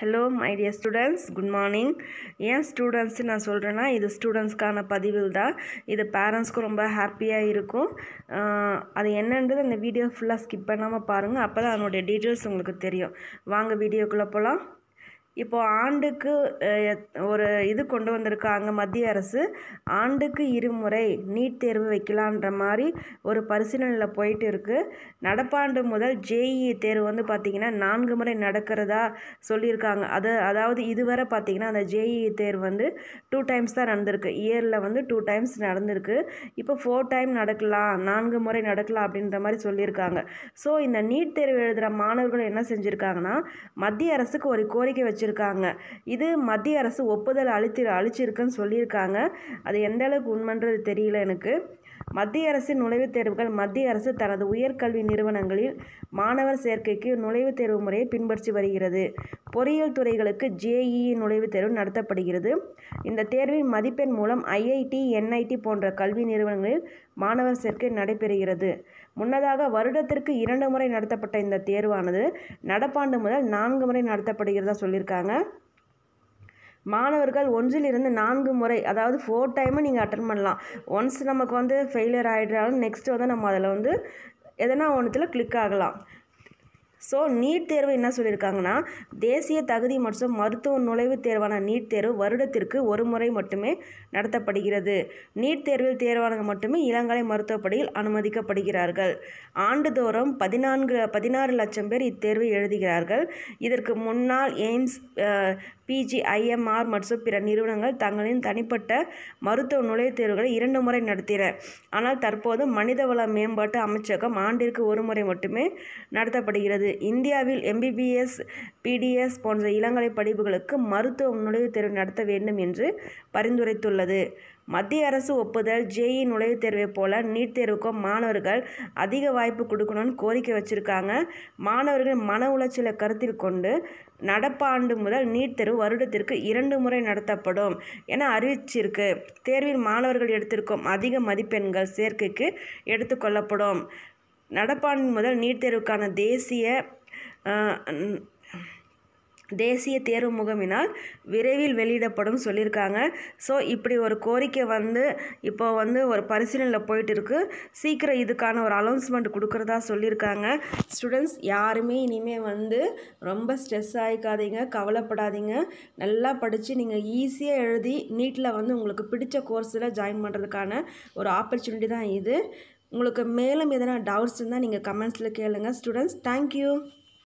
hello my dear students good morning ஏன் students நான் சொல்கிறேன்னா இது ஸ்டூடெண்ட்ஸ்க்கான பதிவில் தான் இது பேரண்ட்ஸ்க்கும் ரொம்ப ஹாப்பியாக இருக்கும் ஆஹ் அது என்னன்றது அந்த வீடியோ ஃபுல்லாக ஸ்கிப் பண்ணாமல் பாருங்கள் அப்போ தான் அதனுடைய டீட்டெயில்ஸ் உங்களுக்கு தெரியும் வாங்க வீடியோக்குள்ளே போகலாம் இப்போ ஆண்டுக்கு அஹ், எத்- ஒரு இது கொண்டு வந்திருக்காங்க மத்திய அரசு ஆண்டுக்கு இருமுறை நீட் தேர்வு வைக்கலான்ற மாதிரி ஒரு பரிசீலனையில் போயிட்டு இருக்கு நடப்பாண்டு முதல் ஜேஇ தேர்வு வந்து பார்த்திங்கன்னா நான்கு முறை நடக்கிறதா சொல்லியிருக்காங்க அது அதாவது இதுவரை பார்த்திங்கன்னா அந்த ஜேஇ தேர்வு வந்து டூ டைம்ஸ் தான் நடந்திருக்கு இயரில் வந்து டூ டைம்ஸ் நடந்திருக்கு இப்போ ஃபோர் டைம் நடக்கலாம் நான்கு முறை நடக்கலாம் அப்படின்ற மாதிரி சொல்லியிருக்காங்க ஸோ இந்த நீட் தேர்வு எழுதுகிற மாணவர்கள் என்ன செஞ்சுருக்காங்கன்னா மத்திய அரசுக்கு ஒரு கோரிக்கை வச்சுருக்காங்க இது மத்திய அரசு ஒப்புதல் அளித்து அளிச்சிருக்குன்னு சொல்லியிருக்காங்க அது எந்த அளவுக்கு உண்மைன்றது தெரியல எனக்கு மத்திய அரசின் நுழைவுத் தேர்வுகள் மத்திய அரசு தனது உயர்கல்வி நிறுவனங்களில் மாணவர் சேர்க்கைக்கு நுழைவுத் தேர்வு முறையை பின்பற்றி வருகிறது பொறியியல் துறைகளுக்கு ஜேஇஇ நுழைவுத் தேர்வு நடத்தப்படுகிறது இந்த தேர்வின் மதிப்பெண் மூலம் ஐஐடி என்ஐடி போன்ற கல்வி நிறுவனங்களில் மாணவர் சேர்க்கை நடைபெறுகிறது முன்னதாக வருடத்திற்கு இரண்டு முறை நடத்தப்பட்ட இந்த தேர்வானது நடப்பாண்டு முதல் நான்கு முறை நடத்தப்படுகிறதா சொல்லியிருக்காங்க மாணவர்கள் ஒன்றிலிருந்து நான்கு முறை அதாவது ஃபோர் டைமும் நீங்கள் அட்டன் பண்ணலாம் ஒன்ஸ் நமக்கு வந்து ஃபெயிலியர் ஆகிட்டாலும் நெக்ஸ்ட் வந்து நம்ம அதில் வந்து எதனா ஒன்றுத்தில் கிளிக் ஆகலாம் ஸோ நீட் தேர்வு என்ன சொல்லியிருக்காங்கன்னா தேசிய தகுதி மற்றும் மருத்துவ நுழைவுத் தேர்வான நீட் தேர்வு வருடத்திற்கு ஒரு முறை மட்டுமே நடத்தப்படுகிறது நீட் தேர்வில் தேர்வானவர்கள் மட்டுமே இளங்கலை மருத்துவப்படியில் அனுமதிக்கப்படுகிறார்கள் ஆண்டுதோறும் பதினான்கு பதினாறு லட்சம் பேர் இத்தேர்வை எழுதுகிறார்கள் இதற்கு முன்னால் எய்ம்ஸ் பிஜி ஐஎம்ஆர் மற்றும் பிற நிறுவனங்கள் தங்களின் தனிப்பட்ட மருத்துவ நுழைவுத் தேர்வுகளை இரண்டு முறை நடத்தின ஆனால் தற்போது மனிதவள மேம்பாட்டு அமைச்சகம் ஆண்டிற்கு ஒரு முறை மட்டுமே நடத்தப்படுகிறது இந்தியாவில் எம்பிபிஎஸ் பிடிஎஸ் போன்ற இளங்கலை படிப்புகளுக்கு மருத்துவ நுழைவுத் தேர்வு நடத்த வேண்டும் என்று பரிந்துரைத்துள்ளது மத்திய அரசு ஒப்புதல் ஜேஇ நுழைவுத் தேர்வைப் போல நீட் தேர்வுக்கும் மாணவர்கள் அதிக வாய்ப்பு கொடுக்கணும்னு கோரிக்கை வச்சுருக்காங்க மாணவர்கள் மன உளைச்சலை கருத்தில் கொண்டு நடப்பாண்டு முதல் நீட் தேர்வு வருடத்திற்கு இரண்டு முறை நடத்தப்படும் என அறிவிச்சிருக்கு தேர்வில் மாணவர்கள் எடுத்திருக்கும் அதிக மதிப்பெண்கள் சேர்க்கைக்கு எடுத்துக்கொள்ளப்படும் நடப்பாண்டு முதல் நீட் தேர்வுக்கான தேசிய அஹ், ந- தேசிய தேர்வு முகமினால் விரைவில் வெளியிடப்படும் சொல்லியிருக்காங்க ஸோ இப்படி ஒரு கோரிக்கை வந்து இப்போ வந்து ஒரு பரிசீலனையில் போயிட்டு இருக்கு சீக்கிரம் இதுக்கான ஒரு அனௌன்ஸ்மெண்ட் கொடுக்குறதா சொல்லியிருக்காங்க ஸ்டூடெண்ட்ஸ் யாருமே இனிமேல் வந்து ரொம்ப ஸ்ட்ரெஸ் ஆகிக்காதீங்க கவலைப்படாதீங்க நல்லா படித்து நீங்கள் ஈஸியாக எழுதி நீட்டில் வந்து உங்களுக்கு பிடிச்ச கோர்ஸில் ஜாயின் பண்ணுறதுக்கான ஒரு ஆப்பர்ச்சுனிட்டி தான் இது உங்களுக்கு மேலும் எதனா டவுட்ஸ் இருந்தால் நீங்கள் கமெண்ட்ஸில் கேளுங்க ஸ்டூடெண்ட்ஸ் தேங்க்யூ